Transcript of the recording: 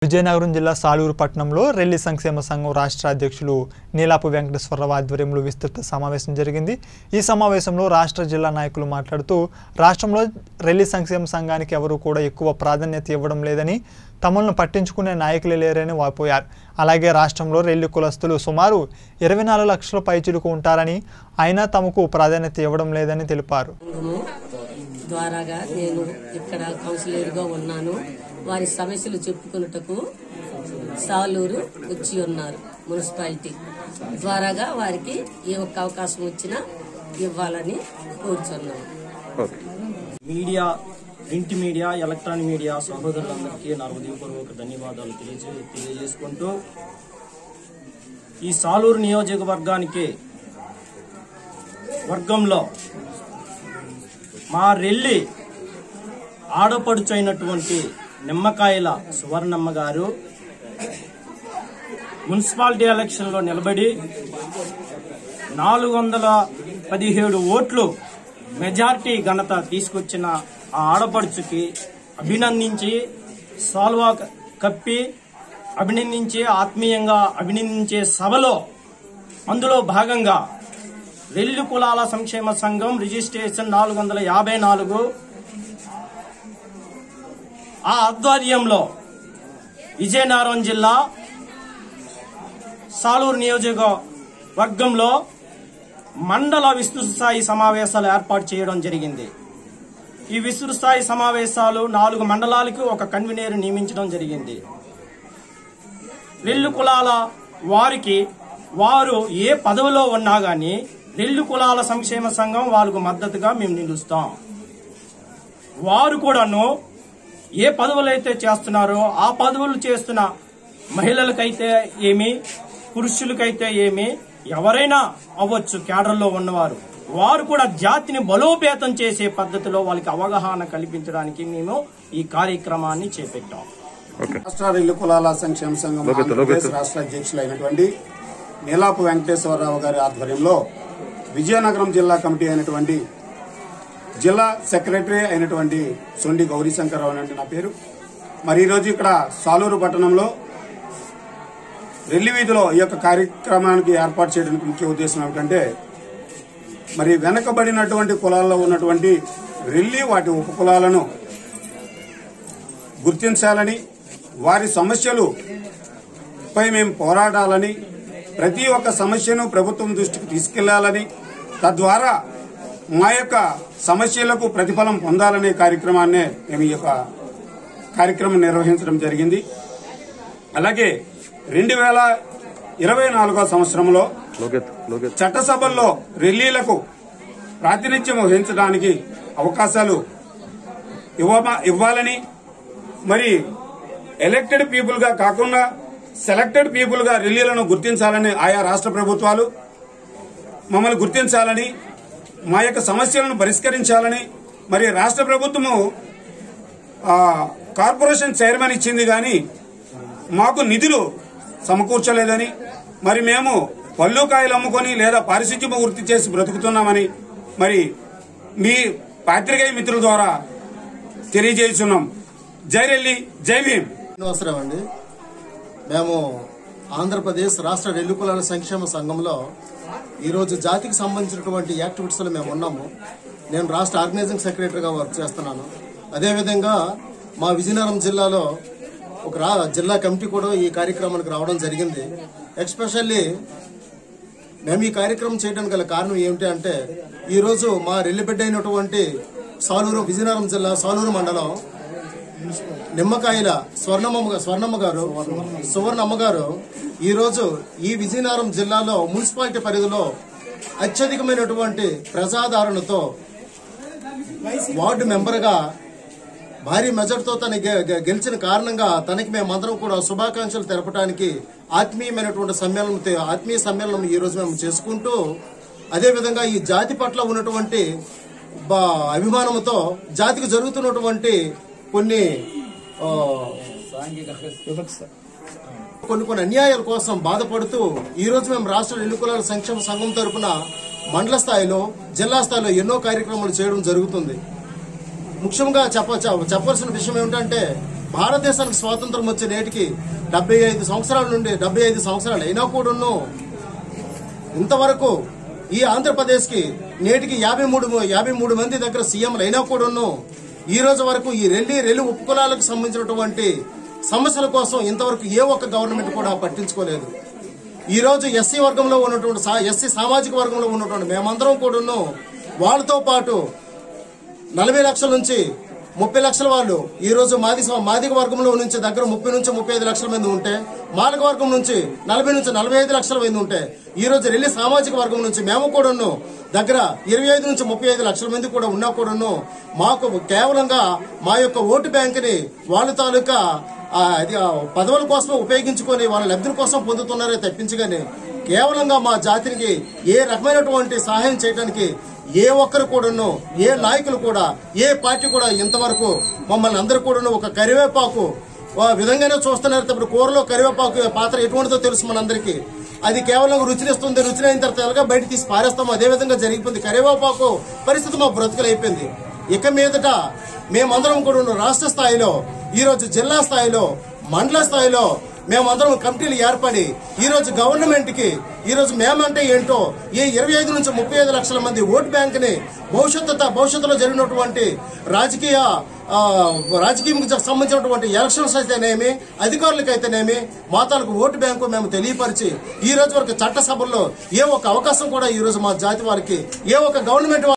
విజయనగరం జిల్లా సాలూరు పట్టణంలో రెల్లి సంక్షేమ సంఘం రాష్ట్ర అధ్యక్షులు నీలాపు వెంకటేశ్వరరావు ఆధ్వర్యంలో విస్తృత సమావేశం జరిగింది ఈ సమావేశంలో రాష్ట్ర జిల్లా నాయకులు మాట్లాడుతూ రాష్ట్రంలో రెల్లి సంక్షేమ సంఘానికి ఎవరూ కూడా ఎక్కువ ప్రాధాన్యత ఇవ్వడం లేదని తమను పట్టించుకునే నాయకులే లేరని వాపోయారు అలాగే రాష్ట్రంలో రెల్లి కులస్తులు సుమారు ఇరవై నాలుగు లక్షల పైచిలుకు ఉంటారని అయినా తమకు ప్రాధాన్యత ఇవ్వడం లేదని తెలిపారు సంఘము ద్వారాగా నేను ఇక్కడ కౌన్సిలర్గా ఉన్నాను వారి సమస్యలు చెప్పుకున్నటకు సాలూరు వచ్చి ఉన్నారు మున్సిపాలిటీ ద్వారాగా వారికి ఏ ఒక్క అవకాశం వచ్చినా ఇవ్వాలని కోరుచున్నాము media print media electronic media సహోదరులందరికీ నా హృదయపూర్వక ధన్యవాదాలు తెలియజే తెలియజేసుకుంటూ ఈ సాలూరు నియోజకవర్గానికి వర్గంలో మా రెల్లి ఆడపడుచైనటువంటి నిమ్మకాయల సువర్ణమ్మ గారు మున్సిపాలిటీ ఎలక్షన్లో నిలబడి నాలుగు వందల పదిహేడు ఓట్లు మెజార్టీ ఘనత తీసుకొచ్చిన ఆ ఆడపడుచుకి అభినందించి సాల్వా కప్పి అభినందించి ఆత్మీయంగా అభినందించే సభలో అందులో భాగంగా రెల్లి కులాల సంక్షేమ సంఘం రిజిస్ట్రేషన్ నాలుగు వందల యాభై నాలుగు ఆ ఆధ్వర్యంలో విజయనగరం జిల్లా సాలూరు నియోజకవర్గంలో మండల విస్తృత స్థాయి సమావేశాలు ఏర్పాటు చేయడం జరిగింది ఈ విస్తృత స్థాయి సమావేశాలు నాలుగు మండలాలకు ఒక కన్వీనర్ నియమించడం జరిగింది రెల్లు కులాల వారికి వారు ఏ పదవిలో ఉన్నా గాని రెల్లు కులాల సంక్షేమ సంఘం వాళ్ళకు మద్దతుగా మేము నిలుస్తాం వారు కూడాను ఏ పదవులు అయితే చేస్తున్నారో ఆ పదవులు చేస్తున్న మహిళలకైతే ఏమి పురుషులకైతే ఏమి ఎవరైనా అవ్వచ్చు కేడర్లో ఉన్నవారు వారు కూడా జాతిని బలోపేతం చేసే పద్ధతిలో వాళ్ళకి అవగాహన కల్పించడానికి మేము ఈ కార్యక్రమాన్ని చేపట్టాం రాష్ట్ర రైలు కులాల సంక్షేమ సంఘం ఆంధ్రప్రదేశ్ రాష్ట్ర అధ్యక్షులైనటువంటి నీలాపు వెంకటేశ్వరరావు గారి ఆధ్వర్యంలో విజయనగరం జిల్లా కమిటీ అయినటువంటి జిల్లా సెక్రటరీ అయినటువంటి సొండి గౌరీశంకరరావు అంటే నా పేరు మరి ఈరోజు ఇక్కడ సాలూరు పట్టణంలో రెల్లి వీధిలో ఈ యొక్క కార్యక్రమానికి ఏర్పాటు చేయడానికి ముఖ్య ఉద్దేశం ఏమిటంటే మరి వెనకబడినటువంటి కులాల్లో ఉన్నటువంటి రెల్లి వాటి ఉపకులాలను గుర్తించాలని వారి సమస్యలు పై మేము పోరాడాలని ప్రతి ఒక్క సమస్యను ప్రభుత్వం దృష్టికి తీసుకెళ్లాలని తద్వారా మా యొక్క సమస్యలకు ప్రతిఫలం పొందాలనే కార్యక్రమాన్నే మేము ఈ యొక్క కార్యక్రమం నిర్వహించడం జరిగింది అలాగే రెండు వేల ఇరవై నాలుగో సంవత్సరంలో చట్టసభల్లో రెల్లీలకు ప్రాతినిధ్యం వహించడానికి అవకాశాలు ఇవ్వ- ఇవ్వాలని మరి ఎలక్టెడ్ పీపుల్ గా కాకుండా సెలెక్టెడ్ పీపుల్ గా రిలీలను గుర్తించాలని ఆయా రాష్ట్ర ప్రభుత్వాలు మమ్మల్ని గుర్తించాలని మా యొక్క సమస్యలను పరిష్కరించాలని మరి రాష్ట్ర ప్రభుత్వము ఆ, కార్పొరేషన్ చైర్మన్ ఇచ్చింది కానీ మాకు నిధులు సమకూర్చలేదని మరి మేము పళ్ళు కాయలు అమ్ముకొని లేదా పారిశుద్ధ్యము వృత్తి చేసి బ్రతుకుతున్నామని మరి మీ పాత్రికేయ మిత్రుల ద్వారా తెలియజేస్తున్నాం జై రెల్లి జై భీమ్ అవసరం అండి మేము ఆంధ్రప్రదేశ్ రాష్ట్ర రెల్లు కులాల సంక్షేమ సంఘంలో ఈరోజు జాతికి సంబంధించినటువంటి యాక్టివిటీస్లో మేము ఉన్నాము నేను రాష్ట్ర ఆర్గనైజింగ్ సెక్రటరీగా వర్క్ చేస్తున్నాను అదేవిధంగా మా విజయనగరం జిల్లాలో ఒక రా జిల్లా కమిటీ కూడా ఈ కార్యక్రమానికి రావడం జరిగింది ఎక్స్పెషల్లీ మేము ఈ కార్యక్రమం చేయడానికి గల కారణం ఏమిటి అంటే ఈరోజు మా రెల్లిబిడ్డ అయినటువంటి సాలూరు విజయనగరం జిల్లా సాలూరు మండలం నిమ్మకాయల స్వర్ణమ్మ స్వర్ణమ్మ గారు సువర్ణమ్మ గారు ఈ రోజు ఈ విజయనగరం జిల్లాలో మున్సిపాలిటీ పరిధిలో అత్యధికమైనటువంటి ప్రజాదరణతో వార్డు మెంబర్ గా భారీ మెజార్టీతో తన గె- గె- గెలిచిన కారణంగా తనకి మేమందరం కూడా శుభాకాంక్షలు తెలపడానికి ఆత్మీయమైనటువంటి సమ్మేళనం తే- ఆత్మీయ సమ్మేళనం ఈ రోజు మేము చేసుకుంటూ అదేవిధంగా ఈ జాతి పట్ల ఉన్నటువంటి బా- అభిమానంతో జాతికి జరుగుతున్నటువంటి కొన్ని ఆ, కొన్ని కొన్ని అన్యాయాల కోసం బాధపడుతూ ఈ రోజు మేము రాష్ట్ర ఎన్నికల సంక్షేమ సంఘం తరపున మండల స్థాయిలో జిల్లా స్థాయిలో ఎన్నో కార్యక్రమాలు చేయడం జరుగుతుంది ముఖ్యంగా చెప్ప చెప్ప- చెప్పవలసిన విషయం ఏమిటంటే భారతదేశానికి స్వాతంత్రం వచ్చే నేటికి డెబ్బై ఐదు సంవత్సరాల నుండి డెబ్బై ఐదు సంవత్సరాలు అయినా కూడాను ఇంతవరకు ఈ ఆంధ్రప్రదేశ్ కి నేటికి యాభై మూడు యాభై మూడు మంది దగ్గర సీఎంలు అయినా కూడాను ఈ రోజు వరకు ఈ రెల్లి రెల్లి ఉపకులాలకు సంబంధించినటువంటి సమస్యల కోసం ఇంతవరకు ఏ ఒక్క గవర్నమెంట్ కూడా పట్టించుకోలేదు ఈ రోజు ఎస్సీ వర్గంలో ఉన్నటువంటి సా- ఎస్సీ సామాజిక వర్గంలో ఉన్నటువంటి మేమందరం కూడాను వాళ్ళతో పాటు నలభై లక్షల నుంచి ముప్పై లక్షల వాళ్ళు ఈ రోజు మాది మాదిక వర్గంలో నుంచి దగ్గర ముప్పై నుంచి ముప్పై ఐదు లక్షల మంది ఉంటే మాలక వర్గం నుంచి నలభై నుంచి నలభై ఐదు లక్షల మంది ఉంటే ఈ రోజు రెల్లి సామాజిక వర్గం నుంచి మేము కూడాను దగ్గర ఇరవై ఐదు నుంచి ముప్పై ఐదు లక్షల మంది కూడా ఉన్నా కూడాను మాకు కేవలంగా మా యొక్క ఓటు బ్యాంకుని వాళ్ళ తాలూకా ఆ, అది ఆ పదవుల కోసం ఉపయోగించుకొని వాళ్ళ లబ్ధుల కోసం పొందుతున్నారే తప్పించగానే కేవలంగా మా జాతికి ఏ రకమైనటువంటి సహాయం చేయడానికి ఏ ఒక్కరు కూడాను ఏ నాయకులు కూడా ఏ పార్టీ కూడా ఇంతవరకు మమ్మల్ని అందరూ కూడాను ఒక కరివేపాకు ఆ విధంగానే చూస్తున్నారు తప్పుడు కూరలో కరివేపాకు పాత్ర ఎటువంటిదో తెలుసు మనందరికీ అది కేవలం రుచినిస్తుంది రుచిని అయిన తర్వాత ఎలాగా బయట తీసి పారేస్తాం అదే విధంగా జరిగిపోయింది కరివేపాకు పరిస్థితి మా బ్రతుకులు అయిపోయింది ఇక మీదట మేమందరం కూడా రాష్ట్ర స్థాయిలో ఈ రోజు జిల్లా స్థాయిలో మండల స్థాయిలో మేమందరం కమిటీలు ఏర్పడి ఈ రోజు గవర్నమెంట్ కి ఈ రోజు మేమంటే ఏంటో ఈ ఇరవై ఐదు నుంచి ముప్పై ఐదు లక్షల మంది ఓట్ బ్యాంక్ ని భవిష్యత్తు భవిష్యత్తులో జరిగినటువంటి రాజకీయ ఆ, రాజకీయంకి సంబంధించినటువంటి ఎలక్షన్స్ అయితేనేమి అధికారులకు అయితేనేమి మా తాలూకు ఓటు బ్యాంకు మేము తెలియపరిచి ఈ రోజు వరకు చట్టసభల్లో ఏ ఒక్క అవకాశం కూడా ఈ రోజు మా జాతి వారికి ఏ ఒక్క గవర్నమెంట్